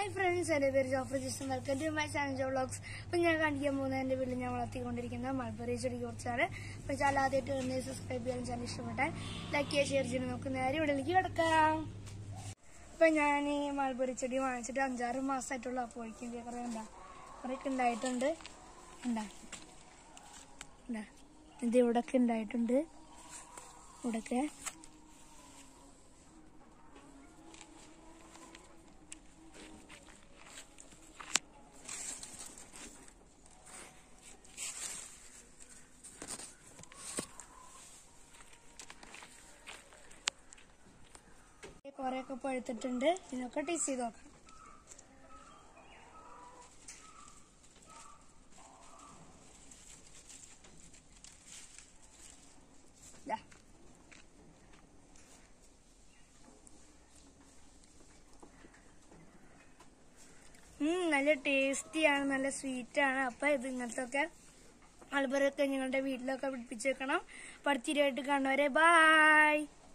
Hi friends എൻ്റെ പേര് Jofar Jistan welcome to my channel Jo vlogs അപ്പം ഞാൻ കാണിക്കാൻ പോകുന്നത് എൻ്റെ വീട്ടിൽ ഞാൻ വളർത്തിക്കൊണ്ടിരിക്കുന്ന മൾബറി ചെടി കുറിച്ചാണ് അപ്പം ചാനൽ ആദ്യമായിട്ട് ഒന്ന് സബ്സ്ക്രൈബ് ചെയ്യാൻ ചാനൽ ഇഷ്ടപ്പെട്ടാൽ ലൈക്ക് ചെയ്യുക ഷെയർ ചെയ്ത് നമുക്ക് നേരെ ഇവിടേക്ക് കിടക്കാം അപ്പം ഞാൻ ഈ മൾബറി ചെടി വാങ്ങിച്ചിട്ട് അഞ്ചാറ് മാസമായിട്ടുള്ള അപ്പോഴേക്കും കുറേ ഉണ്ടാ കുറേയൊക്കെ ഉണ്ടായിട്ടുണ്ട് ഉണ്ടാ ഉണ്ടാ ഇത് ഇവിടെയൊക്കെ ഉണ്ടായിട്ടുണ്ട് ഇവിടെയൊക്കെ കുറെയൊക്കെ പഴുത്തിട്ടുണ്ട് ഇതിനൊക്കെ ടേസ്റ്റ് ചെയ്ത് നോക്കാം ദാ. ഉം, നല്ല ടേസ്റ്റിയാണ് നല്ല സ്വീറ്റ് ആണ് അപ്പൊ ഇത് ഇങ്ങനത്തെ ഒക്കെ മൾബറൊക്കെ നിങ്ങളുടെ വീട്ടിലൊക്കെ പിടിപ്പിച്ച് വെക്കണം പഠിച്ചിരായിട്ട് കാണുവരെ ബായ്